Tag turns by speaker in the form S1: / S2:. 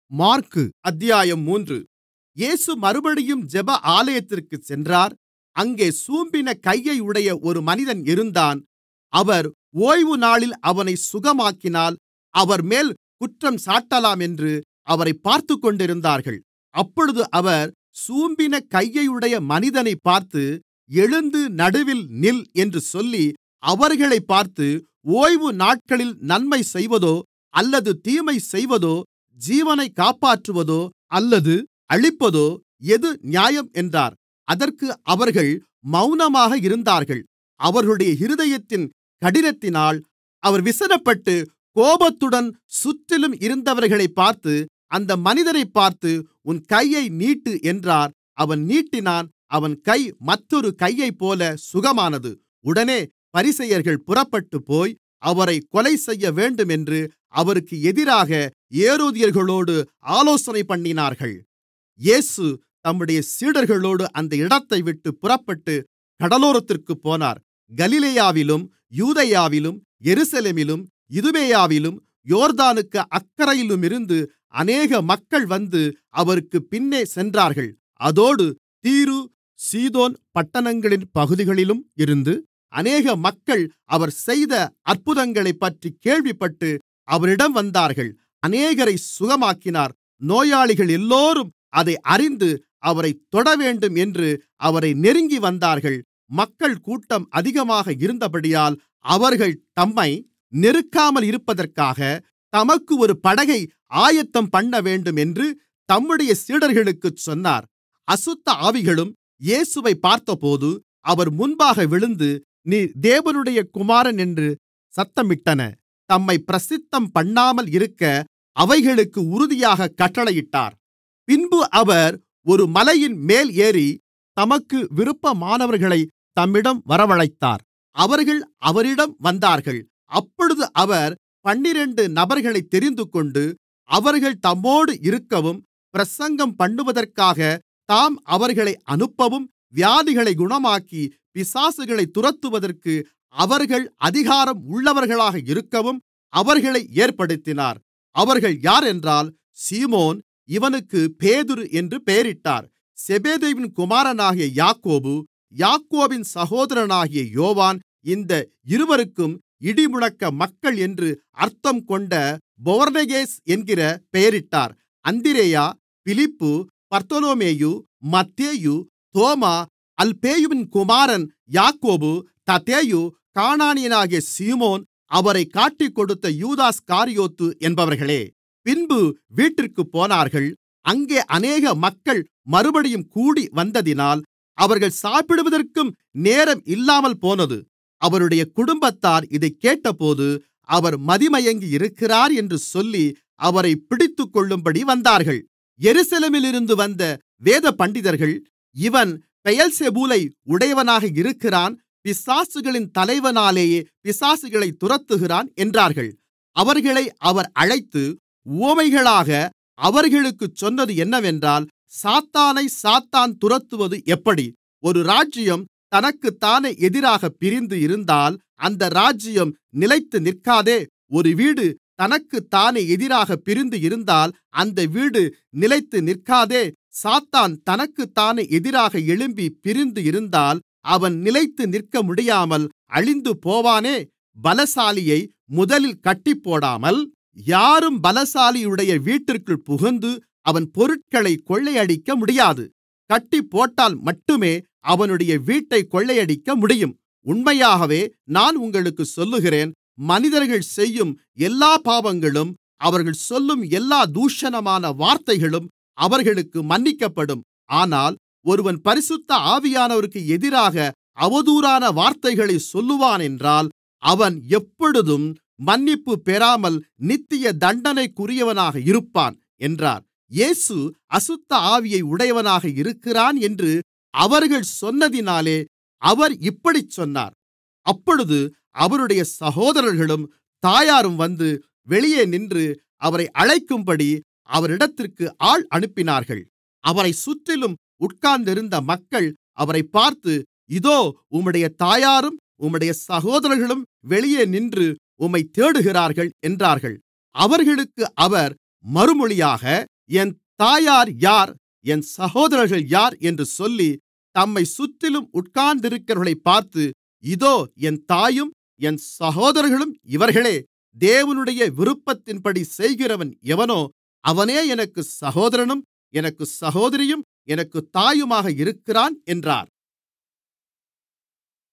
S1: மாற்கு அத்தியாயம் மூன்று இயேசு மறுபடியும் ஜெப ஆலயத்திற்குச் சென்றார் அங்கே சூம்பின கையையுடைய ஒரு மனிதன் இருந்தான் அவர் ஓய்வுநாளில் அவனைச் சுகமாக்கினால் அவர்மேல் குற்றஞ்சாட்டலாம் என்று அவரைப் பார்த்துக்கொண்டிருந்தார்கள் அப்பொழுது அவர் சூம்பின கையையுடைய மனிதனைப் பார்த்து எழுந்து நடுவில் நில் என்று சொல்லி அவர்களைப் பார்த்து ஓய்வுநாட்களில் நன்மை செய்வதோ அல்லது தீமை செய்வதோ ஜீவனைக் காப்பாற்றுவதோ அல்லது அழிப்பதோ எது நியாயம் என்றார் அதற்கு அவர்கள் மவுனமாக இருந்தார்கள் அவர்களுடைய இருதயத்தின் கடினத்தினால் அவர் விசனப்பட்டு கோபத்துடன் சுற்றிலும் இருந்தவர்களைப் பார்த்து அந்த மனிதனைப் பார்த்து உன் கையை நீட்டு என்றார் அவன் நீட்டினான் அவன் கை மற்றொரு கையைப்போல சுகமானது உடனே பரிசேயர்கள் புறப்பட்டுப்போய் அவரைக் கொலைசெய்யவேண்டும் என்று அவருக்கு எதிராக ஏரோதியர்களோடு ஆலோசனைபண்ணினார்கள் இயேசு தம்முடைய சீடர்களோடு அந்த இடத்தைவிட்டுப் புறப்பட்டு கடலோரத்திற்குப் போனார் கலிலேயாவிலும் யூதேயாவிலும் எருசலேமிலும் இதுமேயாவிலும் யோர்தானுக்கு அக்கரையிலுமிருந்து அநேக மக்கள் வந்து அவருக்குப் பின்னே சென்றார்கள் அதோடு தீரு சீதோன் பட்டணங்களின் பகுதிகளிலும் இருந்து அநேக மக்கள் அவர் செய்த அற்புதங்களைப்பற்றிக் கேள்விப்பட்டு அவரிடம் வந்தார்கள் அநேகரைச் சுகமாக்கினார் நோயாளிகளெல்லோரும் அதை அறிந்து அவரைத் தொடவேண்டும் என்று அவரை நெருங்கி வந்தார்கள் மக்கள் கூட்டம் அதிகமாக இருந்தபடியால் அவர்கள் தம்மை நெருக்காமல் இருப்பதற்காக தமக்கு ஒரு படகை ஆயத்தம் பண்ணவேண்டும் என்று தம்முடைய சீடர்களுக்குச் சொன்னார் அசுத்த ஆவிகளும் இயேசுவைப் பார்த்தபோது அவர் முன்பாக விழுந்து நீர் தேவனுடைய குமாரன் என்று சத்தமிட்டன தம்மைப் பிரசித்தம் பண்ணாமல் இருக்க அவைகளுக்கு உறுதியாகக் கட்டளையிட்டார் பின்பு அவர் ஒரு மலையின் மேல் ஏறி தமக்கு விருப்பமானவர்களைத் தம்மிடம் வரவழைத்தார் அவர்கள் அவரிடம் வந்தார்கள் அப்பொழுது அவர் பன்னிரண்டு நபர்களைத் தெரிந்துகொண்டு அவர்கள் தம்மோடு இருக்கவும் பிரசங்கம் பண்ணுவதற்காக தாம் அவர்களை அனுப்பவும் வியாதிகளைக் குணமாக்கி பிசாசுகளைத் துரத்துவதற்கு அவர்கள் அதிகாரம் உள்ளவர்களாக இருக்கவும் அவர்களை ஏற்படுத்தினார் அவர்கள் யாரென்றால் சீமோன் இவனுக்கு பேதுரு என்று பெயரிட்டார் செபெதேயுவின் குமாரனாகிய யாக்கோபு யாக்கோபின் சகோதரனாகிய யோவான் இந்த இருவருக்கும் இடிமுழக்க மக்கள் என்று அர்த்தம் கொண்ட பொவனெர்கேஸ் என்கிற பெயரிட்டார் அந்திரேயா பிலிப்பு பர்தொலொமேயு மத்தேயு தோமா அல்பேயுவின் குமாரன் யாக்கோபு ததேயு கானானியனாகிய சீமோன் அவரைக் காட்டிக்கொடுத்த யூதாஸ்காரியோத்து என்பவர்களே பின்பு வீட்டிற்குப் போனார்கள் அங்கே அநேக மக்கள் மறுபடியும் கூடி வந்ததினால் அவர்கள் சாப்பிடுவதற்கும் நேரம் இல்லாமல் போனது அவருடைய குடும்பத்தார் இதைக் கேட்டபோது அவர் மதிமயங்கி இருக்கிறார் என்று சொல்லி அவரைப் பிடித்துக்கொள்ளும்படி வந்தார்கள் எருசலேமிலிருந்து வந்த வேதபண்டிதர்கள் இவன் பெயல்செபூலை உடையவனாக இருக்கிறான் பிசாசுகளின் தலைவனாலேயே பிசாசுகளைத் துரத்துகிறான் என்றார்கள் அவர்களை அவர் அழைத்து உவமைகளாக அவர்களுக்குச் சொன்னது என்னவென்றால் சாத்தானை சாத்தான் துரத்துவது எப்படி ஒரு ராஜ்யம் தனக்குத்தானே எதிராகப் பிரிந்து இருந்தால் அந்த ராஜ்யம் நிலைத்து நிற்காதே ஒரு வீடு தனக்குத்தானே எதிராகப் பிரிந்து இருந்தால் அந்த வீடு நிலைத்து நிற்காதே சாத்தான் தனக்குத்தானே எதிராக எழும்பி பிரிந்து இருந்தால் அவன் நிலைத்து நிற்க முடியாமல் அழிந்து போவானே பலசாலியை முதலில் கட்டிப்போடாமல் யாரும் பலசாலியுடைய வீட்டிற்குள் புகுந்து அவன் பொருட்களைக் கொள்ளையடிக்க முடியாது கட்டிப்போட்டால் மட்டுமே அவனுடைய வீட்டைக் கொள்ளையடிக்க முடியும் உண்மையாகவே நான் உங்களுக்குச் சொல்லுகிறேன் மனிதர்கள் செய்யும் எல்லா பாவங்களும் அவர்கள் சொல்லும் எல்லா தூஷணமான வார்த்தைகளும் அவர்களுக்கு மன்னிக்கப்படும் ஆனால் ஒருவன் பரிசுத்த ஆவியானவருக்கு எதிராக அவதூறான வார்த்தைகளைச் சொல்லுவானென்றால் அவன் எப்பொழுதும் மன்னிப்பு பெறாமல் நித்திய தண்டனைக்குரியவனாக இருப்பான் என்றார் இயேசு அசுத்த ஆவியை உடையவனாக இருக்கிறான் என்று அவர்கள் சொன்னதினாலே அவர் இப்படிச் சொன்னார் அப்பொழுது அவருடைய சகோதரர்களும் தாயாரும் வந்து வெளியே நின்று அவரை அழைக்கும்படி அவரிடத்திற்கு ஆள் அனுப்பினார்கள் அவரைச் சுற்றிலும் உட்கார்ந்திருந்த மக்கள் அவரைப் பார்த்து இதோ உம்முடைய தாயாரும் உம்முடைய சகோதரர்களும் வெளியே நின்று உம்மைத் தேடுகிறார்கள் என்றார்கள் அவர்களுக்கு அவர் மறுமொழியாக என் தாயார் யார் என் சகோதரர்கள் யார் என்று சொல்லி தம்மைச் சுற்றிலும் உட்கார்ந்திருக்கிறவர்களைப் பார்த்து இதோ என் தாயும் என் சகோதரர்களும் இவர்களே தேவனுடைய விருப்பத்தின்படி செய்கிறவன் எவனோ அவனே எனக்கு சகோதரனும் எனக்கு சகோதரியும் எனக்கு தாயுமாக இருக்கிறான் என்றார்